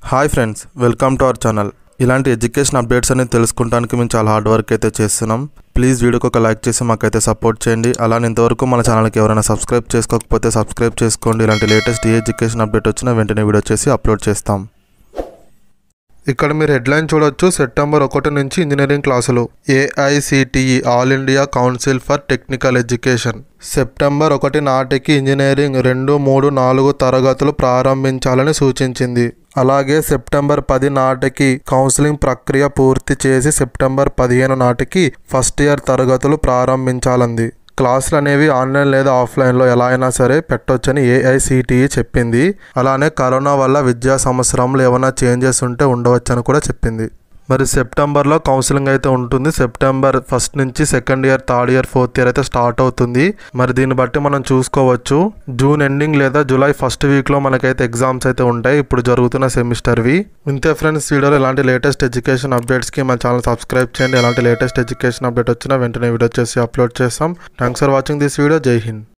hi friends welcome to our channel ఇలాంటి education updates అనేది తెలుసుకుంటానికి మేము చాలా హార్డ్ వర్క్ అయితే చేస్తున్నాం ప్లీజ్ వీడియోకి ఒక లైక్ చేసి మాకైతే సపోర్ట్ చేయండి అలానే ఇంతవరకు మన ఛానల్కి ఎవరైనా సబ్స్క్రైబ్ చేసుకోకపోతే సబ్స్క్రైబ్ చేసుకోండి ఇలాంటి లేటెస్ట్ ఏ ఎడ్యుకేషన్ అప్డేట్ వచ్చినా వెంటనే వీడియో చేసి అప్లోడ్ చేస్తాం ఇక్కడ మీరు హెడ్లైన్ చూడొచ్చు సెప్టెంబర్ ఒకటి నుంచి ఇంజనీరింగ్ క్లాసులు AICTE all India council for technical education September ఒకటి నాటికి ఇంజనీరింగ్ రెండు మూడు నాలుగు తరగతులు ప్రారంభించాలని సూచించింది అలాగే సెప్టెంబర్ పది నాటికి కౌన్సిలింగ్ ప్రక్రియ పూర్తి చేసి సెప్టెంబర్ పదిహేను నాటికి ఫస్ట్ ఇయర్ తరగతులు ప్రారంభించాలంది క్లాసులు అనేవి ఆన్లైన్ లేదా ఆఫ్లైన్లో ఎలా అయినా సరే పెట్టొచ్చని ఏఐసిటిఈ చెప్పింది అలానే కరోనా వల్ల విద్యా సంవత్సరంలో ఏమైనా చేంజెస్ ఉంటే ఉండవచ్చని కూడా చెప్పింది మరి సెప్టెంబర్లో కౌన్సిలింగ్ అయితే ఉంటుంది సెప్టెంబర్ ఫస్ట్ నుంచి second year third year fourth year అయితే స్టార్ట్ అవుతుంది మరి దీన్ని బట్టి మనం చూసుకోవచ్చు జూన్ ఎండింగ్ లేదా జూలై ఫస్ట్ వీక్లో మనకైతే ఎగ్జామ్స్ అయితే ఉంటాయి ఇప్పుడు జరుగుతున్న సెమిస్టర్వి ఇంతే ఫ్రెండ్స్ వీడియోలో ఇలాంటి లేటెస్ట్ ఎడ్యుకేషన్ అప్డేట్స్కి మన ఛానల్ సబ్స్క్రైబ్ చేయండి ఎలాంటి లేటెస్ట్ ఎడ్యుకేషన్ అప్డేట్ వచ్చినా వెంటనే వీడియో చేసి అప్లోడ్ చేస్తాం thanks for watching this video జై హింద్